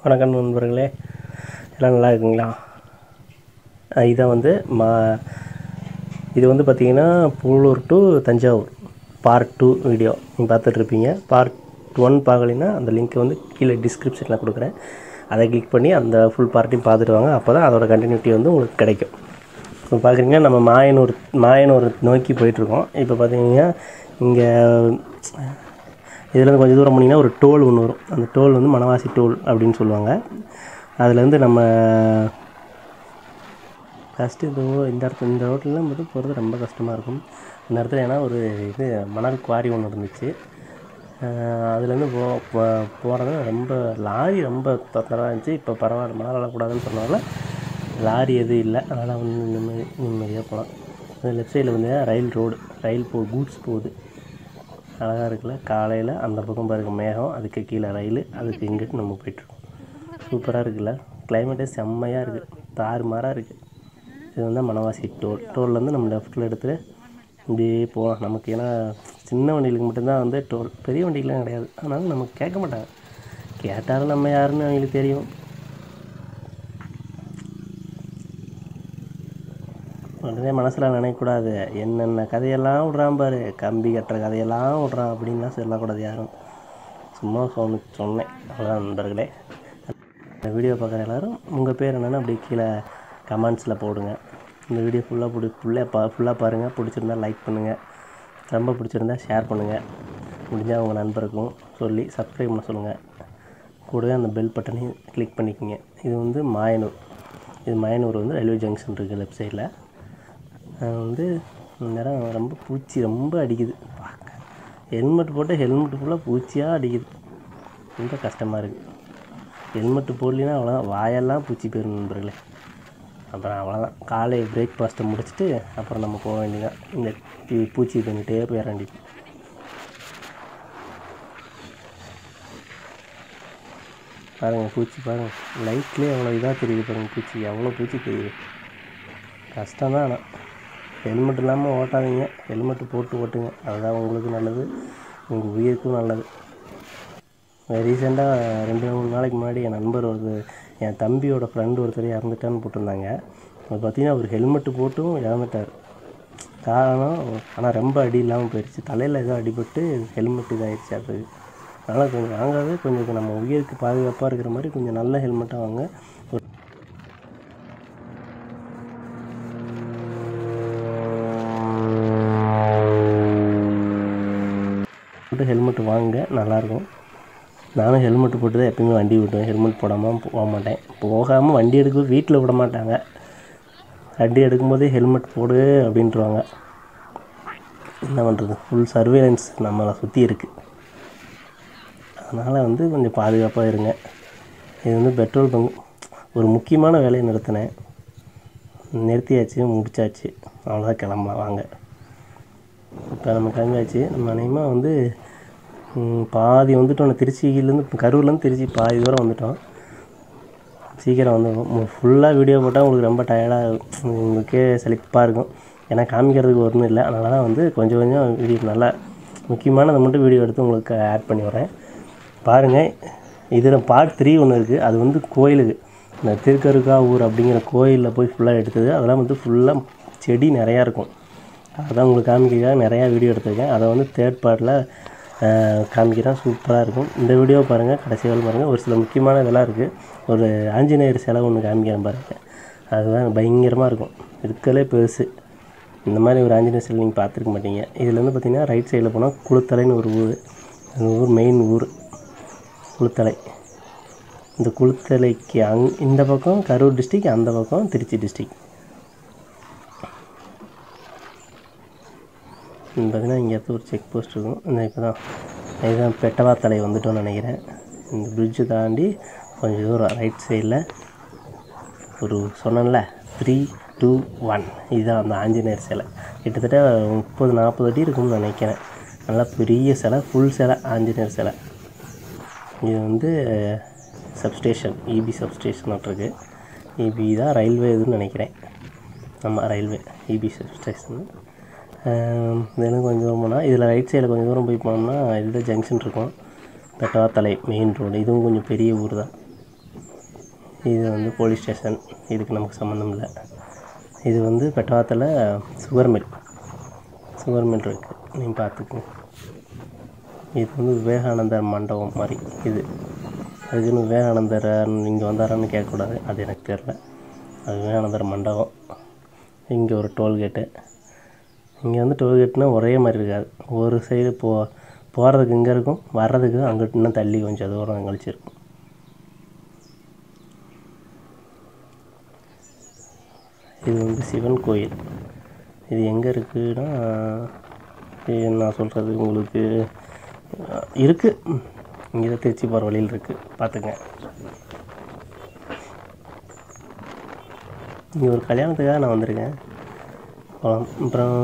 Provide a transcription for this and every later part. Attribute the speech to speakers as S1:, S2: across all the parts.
S1: வணக்கம் நண்பர்களே எல்லாம் நல்லா இருக்குங்களா அஹ் இதான் வந்து மா இது வந்து பார்த்தீங்கன்னா Pulur to Thanjavur part two video நீங்கள் பார்த்துட்ருப்பீங்க பார்ட் ஒன் பார்க்கலைன்னா அந்த லிங்க்கை வந்து கீழே டிஸ்கிரிப்ஷனில் கொடுக்குறேன் அதை கிளிக் பண்ணி அந்த ஃபுல் பார்ட்டையும் பார்த்துட்டு வாங்க அப்போ தான் அதோட கண்டினியூட்டி வந்து உங்களுக்கு கிடைக்கும் இப்போ பார்க்குறீங்கன்னா நம்ம மாயனூர் மாயனூர் நோக்கி போயிட்டுருக்கோம் இப்போ பார்த்தீங்கன்னா இங்கே இதுலேருந்து கொஞ்சம் தூரம் போனீங்கன்னா ஒரு டோல் ஒன்று வரும் அந்த டோல் வந்து மணவாசி டோல் அப்படின்னு சொல்லுவாங்க அதுலேருந்து நம்ம ஃபஸ்ட்டு இந்த ஊ- இந்த இடத்துல இந்த ரோட்லலாம் மட்டும் போகிறது ரொம்ப கஷ்டமாக இருக்கும் இந்த இடத்துல ஏன்னா ஒரு இது மணல் குவாரி ஒன்று இருந்துச்சு அஹ் அதுலேருந்து போ போ- போகிறது ரொம்ப லாரி ரொம்ப தொந்தரவாக இருந்துச்சு இப்போ பரவாயில்ல மணல் வரக்கூடாதுன்னு சொன்னதால லாரி எதுவும் இல்லை அதனால் வந்து நிம்மதி நிம்மதியாக போகலாம் லெஃப்ட் சைடில் வந்து ரயில் ரோடு ரயில் போ கூட்ஸ் போகுது அழகாக இருக்குல்ல காலையில் அந்த பக்கம் பாருங்க மேகம் அதுக்கு கீழே ரயில் அதுக்கு இங்கிட்டு நம்ம போயிட்டுருக்கோம் சூப்பராக இருக்குல்ல கிளைமேட்டே செம்மையாக இருக்குது தாறுமாறாக இருக்குது இது வந்து மணவாசி டோல் டோல்லேருந்து நம்ம லெஃப்ட்டில் எடுத்துகிட்டு இப்படியே போகலாம் நமக்கு ஏன்னா சின்ன வண்டிகளுக்கு மட்டும்தான் வந்து டோல் பெரிய வண்டிக்கெலாம் கிடையாது அதனால நமக்கு கேட்க மாட்டாங்க கேட்டாலும் நம்ம யாருன்னு அவங்களுக்கு தெரியும் உடனே மனசில் நினைக்கக்கூடாது என்னென்ன கதையெல்லாம் விட்றான் பாரு கம்பி கட்டுற கதையெல்லாம் விட்றான் அப்படின்லாம் சொல்லக்கூடாது யாரும் சும்மா சொன்ன சொன்னேன் அவ்வளோதான் நண்பர்களே இந்த வீடியோ பார்க்குற எல்லாரும் உங்கள் பேர் என்னென்னு அப்படியே கீழே கமெண்ட்ஸில் போடுங்க இந்த வீடியோ ஃபுல்லாக பிடி ஃபுல்லாக பா ஃபுல்லாக பாருங்கள் பிடிச்சிருந்தா லைக் பண்ணுங்கள் ரொம்ப பிடிச்சிருந்தா ஷேர் பண்ணுங்கள் முடிஞ்சால் உங்கள் நண்பருக்கும் சொல்லி சப்ஸ்கிரைப் பண்ண சொல்லுங்கள் கூடவே அந்த பெல் பட்டனையும் கிளிக் பண்ணிக்கோங்க இது வந்து மாயனூர் இது மாயனூர் வந்து ரயில்வே ஜங்ஷன் இருக்குது லெஃப்ட் சைடில் வந்து இந்த நேரம் ரொம்ப பூச்சி ரொம்ப அடிக்குது பார்க்க ஹெல்மெட் போட்டு ஹெல்மெட் ஃபுல்லாக பூச்சியாக அடிக்குது ரொம்ப கஷ்டமாக இருக்குது ஹெல்மெட்டு போடலினா அவ்வளோதான் வாயெல்லாம் பூச்சி போயிடும் நண்பர்களே அப்புறம் அவ்வளோதான் காலை பிரேக்ஃபாஸ்ட்டை முடிச்சுட்டு அப்புறம் நம்ம போக வேண்டியதான் இந்த பூ- பூச்சி பண்ணிகிட்டே போயிட வேண்டியது பாருங்கள் பூச்சி பாருங்கள் லைட்லேயே அவ்வளோ இதாக தெரியுது பாருங்கள் பூச்சி எவ்வளோ பூச்சி தெரியுது கஷ்டம் தான் ஆனால் ஹெல்மெட் இல்லாமல் ஓட்டாதீங்க ஹெல்மெட்டு போட்டு ஓட்டுங்க அதுதான் உங்களுக்கு நல்லது உங்கள் உயிருக்கும் நல்லது ரீசெண்டாக ரெண்டு மூணு நாளைக்கு முன்னாடி என் நண்பர் ஒரு என் தம்பியோட ஃப்ரெண்டு ஒருத்தர் இறந்துட்டான்னு போட்டிருந்தாங்க அது பார்த்தீங்கன்னா அவர் ஹெல்மெட்டு போட்டும் இறந்துட்டார் காரணம் ஆனால் ரொம்ப அடி இல்லாமல் போயிடுச்சு தலையில் ஏதோ அடிபட்டு ஹெல்மெட் இதாகிடுச்சு அது அதனால் கொஞ்சம் வாங்காதே கொஞ்சம் நம்ம உயிருக்கு பாதுகாப்பாக இருக்கிற மாதிரி கொஞ்சம் நல்ல ஹெல்மெட்டாக வாங்க ஒரு போட்டு ஹெல்மெட் வாங்குங்க நல்லாயிருக்கும் நானும் ஹெல்மெட் போட்டு தான் எப்பயுமே வண்டி விட்டுவேன் ஹெல்மெட் போடாமல் போக மாட்டேன் போகாமல் வண்டி எடுக்க வீட்டில் விட மாட்டாங்க வண்டி எடுக்கும்போதே ஹெல்மெட் போடு அப்படின்ட்டுருவாங்க என்ன பண்ணுறது ஃபுல் சர்வேலன்ஸ் நம்மளை சுற்றி இருக்குது அதனால் வந்து கொஞ்சம் பாதுகாப்பாக இருங்க இது வந்து பெட்ரோல் பங்க் ஒரு முக்கியமான வேலையை நிறுத்தினேன் நிறுத்தியாச்சு முடிச்சாச்சு அவ்வளோதான் கிளம்பலாம் வாங்க இப்போ நம்ம கிளம்பியாச்சு நம்ம அநேகமாக வந்து ம், பாதி வந்துட்டோம் திருச்சியிலேருந்து கரூர்லேருந்து திருச்சி பாதி தூரம் வந்துட்டோம் சீக்கிரம் வந்துடும் ஃபுல்லாக வீடியோ போட்டால் உங்களுக்கு ரொம்ப டயர்டாக உங்களுக்கே செழிப்பாக இருக்கும் ஏன்னா காமிக்கிறதுக்கு ஒன்றும் இல்லை அதனால தான் வந்து கொஞ்சம் கொஞ்சம் வீடியோ நல்லா முக்கியமானதை மட்டும் வீடியோ எடுத்து உங்களுக்கு ஆட் பண்ணி வரேன் பாருங்கள் இதில் பார்ட் த்ரீ ஒன்று இருக்குது அது வந்து கோயிலுக்கு இந்த திருக்கருக்காவூர் அப்படிங்கிற கோயிலில் போய் ஃபுல்லாக எடுத்தது அதெல்லாம் வந்து ஃபுல்லாக செடி நிறையா இருக்கும் அதான் உங்களுக்கு காமிக்கிறதுக்காக நிறையா வீடியோ எடுத்திருக்கேன் அதை வந்து தேர்ட் பார்ட்டில் காமிக்கிறேன் சூப்பராக இருக்கும் இந்த வீடியோ பாருங்கள் கடைசி வரை பாருங்கள் ஒரு சில முக்கியமான இதெல்லாம் இருக்குது ஒரு ஆஞ்சநேயர் சிலை ஒன்று காமிக்கிறேன் பாருங்கள் அதுதான் பயங்கரமாக இருக்கும் இருக்கிறதுலே பெருசு இந்த மாதிரி ஒரு ஆஞ்சநேயர் சிலை நீங்கள் பார்த்துருக்க மாட்டீங்க இதில் வந்து பார்த்தீங்கன்னா ரைட் சைடில் போனால் குளுத்தலைன்னு ஒரு ஊர் அந்த ஊர் மெயின் ஊர் குளுத்தலை இந்த குளுத்தலைக்கு அங் இந்த பக்கம் கரூர் டிஸ்ட்ரிக் அந்த பக்கம் திருச்சி டிஸ்ட்ரிக் பார்த்தீங்கன்னா இங்கே ஒரு செக் போஸ்ட் இருக்கும் இந்த இப்போ தான் இதுதான் பெட்டவாத்தலை வந்துட்டோம்னு நினைக்கிறேன் இந்த பிரிட்ஜு தாண்டி கொஞ்சம் தூரம் ரைட் சைடில் ஒரு சொன்னேன்ல த்ரீ டூ ஒன் இதுதான் அந்த ஆஞ்சநேயர் சிலை கிட்டத்தட்ட முப்பது நாற்பது அடி இருக்கும்னு நினைக்கிறேன் நல்லா பெரிய சிலை ஃபுல் சிலை ஆஞ்சநேயர் சிலை இது வந்து சப்ஸ்டேஷன் இபி சப்ஸ்டேஷன் இருக்குது இபி தான் ரயில்வே இதுன்னு நினைக்கிறேன் ஆமாம் ரயில்வே இபி சப்ஸ்டேஷன் இதெல்லாம் கொஞ்சம் தூரம் போனால் இதில் ரைட் சைடில் கொஞ்சம் தூரம் போய் போனோம்னா இதுதான் ஜங்ஷன் இருக்கும் பெட்டவாத்தலை மெயின் ரோடு இதுவும் கொஞ்சம் பெரிய ஊர் தான் இது வந்து போலீஸ் ஸ்டேஷன் இதுக்கு நமக்கு சம்மந்தம் இல்லை இது வந்து பெட்டவாத்தில் சுகர் மில் சுகர் மில் இருக்குது நீங்கள் பார்த்துக்கோங்க இது வந்து விவேகானந்தர் மண்டபம் மாதிரி இது அதுக்குன்னு விவேகானந்தர் இங்கே வந்தாரான்னு கேட்கக்கூடாது அது எனக்கு தெரில அது விவேகானந்தர் மண்டபம் இங்கே ஒரு டோல்கேட்டு இங்கே வந்து டோல்கேட்னால் ஒரே மாதிரி இருக்காது ஒரு சைடு போ போகிறதுக்கு இங்கே இருக்கும் வர்றதுக்கு அங்கிட்டு இன்னும் தள்ளி கொஞ்சம் தூரம் கழிச்சு இருக்கும் இது வந்து சிவன் கோயில் இது எங்கே இருக்குன்னா இது நான் சொல்கிறது உங்களுக்கு இருக்குது இங்கே தான் திருச்சி போகிற வழியில் இருக்குது பார்த்துங்க இங்கே ஒரு கல்யாணத்துக்காக நான் வந்திருக்கேன் போகலாம் அப்புறம்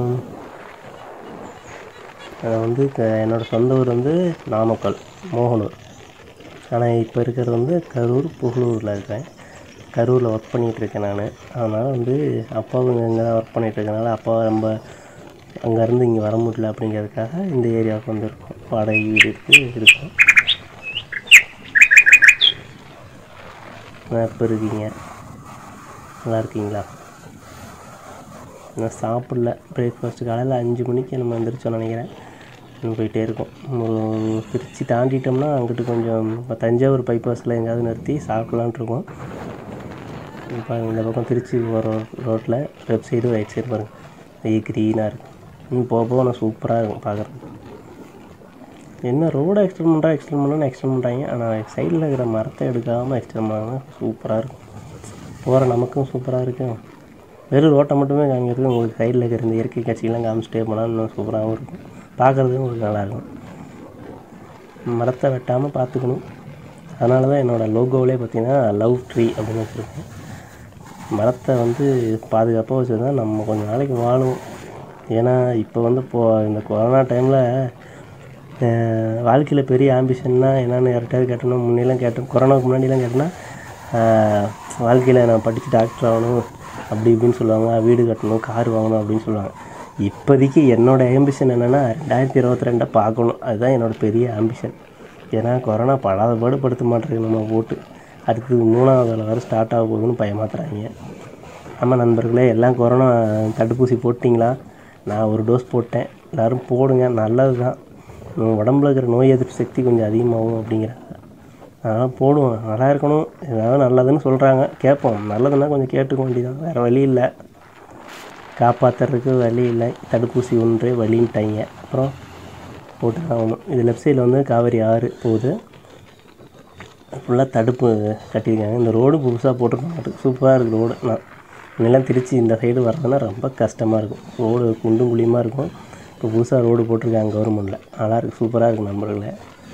S1: நான் வந்து க- என்னோடய சொந்த ஊர் வந்து நாமக்கல் மோகனூர் ஆனால் இப்போ இருக்கிறது வந்து கரூர் புகழூரில் இருக்கேன் கரூரில் ஒர்க் பண்ணிகிட்டு இருக்கேன் நான் அதனால் வந்து அப்பாவும் இங்கே தான் ஒர்க் பண்ணிகிட்டு இருக்கனால அப்பா ரொம்ப அங்கேருந்து இங்கே வர முடியல அப்படிங்கிறதுக்காக இந்த ஏரியாவுக்கு வந்திருக்கோம் வாடகை வீடு இருக்குது இருக்கோம் நான் எப்போ இருக்கீங்க நல்லா இருக்கீங்களா நான் சாப்பிடல பிரேக்ஃபாஸ்ட்டு காலையில் அஞ்சு மணிக்கு நம்ம வந்துருச்சோம் நினைக்கிறேன் இன்னும் போயிட்டே இருக்கோம் ஒரு திருச்சி தாண்டிட்டோம்னா அங்கிட்டு கொஞ்சம் இப்போ தஞ்சாவூர் பைபாஸில் எங்கேயாவது நிறுத்தி சாப்பிட்லான்ட்டு இருக்கோம் இப்போ இந்த பக்கம் திருச்சி போகிற ரோட்டில் லெஃப்ட் சைடு ரைட் சைடு பாருங்கள் ஐய க்ரீனாக இருக்கும் இன்னும் போக போக நான் சூப்பராக இருக்கும் பார்க்குறதுக்கு என்ன ரோடை எக்ஸ்டெண்ட் பண்ணுறா எக்ஸ்டெண்ட் பண்ணணும்னு எக்ஸ்டெண்ட் பண்ணுறாங்க ஆனால் சைடில் இருக்கிற மரத்தை எடுக்காமல் எக்ஸ்டெண்ட் பண்ணாங்கன்னா சூப்பராக இருக்கும் போகிற நமக்கும் சூப்பராக இருக்கும் வெறும் ரோட்டை மட்டுமே காமிக்கிறது உங்களுக்கு சைடில் இருக்கிற இந்த இயற்கை காட்சிகள்லாம் காமிச்சிட்டே போனால் இன்னும் சூப்பராகவும் இருக்கும் பார்க்குறதுக்கும் உங்களுக்கு நல்லாயிருக்கும் மரத்தை வெட்டாமல் பார்த்துக்கணும் அதனால தான் என்னோடய லோகோவிலே பார்த்தீங்கன்னா லவ் ட்ரீ அப்படின்னு வச்சுருக்கேன் மரத்தை வந்து பாதுகாப்பாக வச்சுருந்தா நம்ம கொஞ்சம் நாளைக்கு வாழும் ஏன்னா இப்போ வந்து இப்போ இந்த கொரோனா டைமில் வாழ்க்கையில் பெரிய ஆம்பிஷன்னா என்னென்னு யார்கிட்டயாவது கேட்டோம்னா முன்னெல்லாம் கேட்டோம் கொரோனாவுக்கு முன்னாடிலாம் கேட்டோம்னா வாழ்க்கையில் நான் படித்து டாக்டர் ஆகணும் அப்படி இப்படின்னு சொல்லுவாங்க வீடு கட்டணும் கார் வாங்கணும் அப்படின்னு சொல்லுவாங்க இப்போதைக்கு என்னோடய ஆம்பிஷன் என்னென்னா ரெண்டாயிரத்தி இருபத்தி ரெண்டை பார்க்கணும் அதுதான் என்னோடய பெரிய ஆம்பிஷன் ஏன்னா கொரோனா படாத பாடு படுத்த மாட்டேங்குது நம்ம போட்டு அடுத்து மூணாவது வேலை வேறு ஸ்டார்ட் ஆக போகுதுன்னு பயமாத்துறாங்க ஆமாம் நண்பர்களே எல்லாம் கொரோனா தடுப்பூசி போட்டிங்களா நான் ஒரு டோஸ் போட்டேன் எல்லோரும் போடுங்க நல்லது தான் நம்ம உடம்புல இருக்கிற நோய் எதிர்ப்பு சக்தி கொஞ்சம் அதிகமாகும் அப்படிங்கிறாங்க அதனால் போடுவோம் நல்லா இருக்கணும் ஏதாவது நல்லதுன்னு சொல்கிறாங்க கேட்போம் நல்லதுன்னா கொஞ்சம் கேட்டுக்க வேண்டியதான் வேறு வழி இல்லை காப்பாற்றுறதுக்கு வழி இல்லை தடுப்பூசி ஒன்றே வழின்ட்டாங்க அப்புறம் போட்டு தான் ஆகணும் இது லெஃப்ட் சைடில் வந்து காவேரி ஆறு போகுது ஃபுல்லாக தடுப்பு கட்டியிருக்காங்க இந்த ரோடு புதுசாக போட்டிருக்காங்க சூப்பராக இருக்குது ரோடு நான் முன்னெல்லாம் திருச்சி இந்த சைடு வர்றதுன்னா ரொம்ப கஷ்டமாக இருக்கும் ரோடு குண்டும் குழியுமாக இருக்கும் இப்போ புதுசாக ரோடு போட்டிருக்காங்க கவர்மெண்ட்டில் நல்லா இருக்குது சூப்பராக இருக்குது நண்பர்களே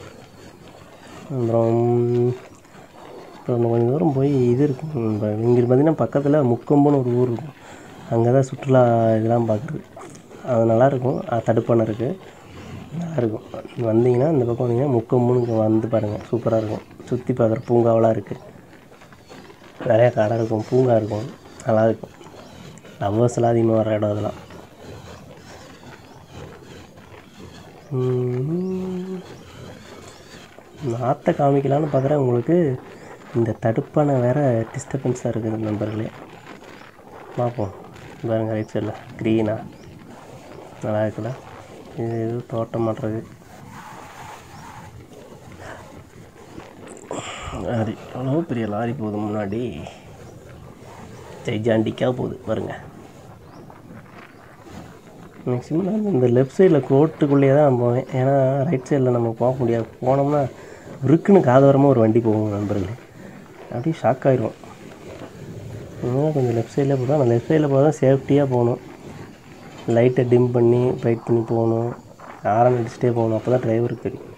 S1: அப்புறம் அப்புறம் இன்னும் கொஞ்சம் தூரம் போய் இது இருக்கும் இங்கே பார்த்தீங்கன்னா பக்கத்தில் முக்கொம்புன்னு ஒரு ஊர் இருக்கும் அங்கே தான் சுற்றுலா இதெல்லாம் பார்க்குறது அது நல்லாயிருக்கும் அது தடுப்பணை இருக்குது நல்லாயிருக்கும் வந்தீங்கன்னா இந்த பக்கம் வந்தீங்கன்னா முக்கொம்புன்னு இங்கே வந்து பாருங்கள் சூப்பராக இருக்கும் சுற்றி பார்க்குற பூங்காவெல்லாம் இருக்குது நிறையா கடை இருக்கும் பூங்கா இருக்கும் நல்லா இருக்கும் லவ்வர்ஸ்லாம் அதிகமாக வர இடம் அதெல்லாம் நாற்றை காமிக்கலான்னு பார்க்குறேன் உங்களுக்கு இந்த தடுப்பான வேறு டிஸ்டர்பன்ஸாக இருக்குது நண்பர்களே பார்ப்போம் பாருங்கள் ரைட் சைடில் க்ரீனா நல்லா இருக்குல்ல இது இது தோட்டம் மாட்டுறது லாரி அவ்வளோ பெரிய லாரி போகுது முன்னாடி ஜெய்ஜாண்டிக்காக போகுது பாருங்க மேக்ஸிமம் நான் இந்த லெஃப்ட் சைடில் கோட்டுக்குள்ளேயே தான் நான் போவேன் ஏன்னா ரைட் சைடில் நம்ம போக முடியாது போனோம்னா இருக்குன்னு காதோரமாக ஒரு வண்டி போகும் நண்பர்களே அப்படியே ஷாக் ஆயிரும் அதனால் கொஞ்சம் லெஃப்ட் சைடில் போகிறோம் நான் லெஃப்ட் சைடில் போகிறதா சேஃப்டியாக போகணும் லைட்டை டிம் பண்ணி ப்ரைட் பண்ணி போகணும் ஆரன் அடிச்சுட்டே போகணும் அப்போ தான் டிரைவருக்கு தெரியும்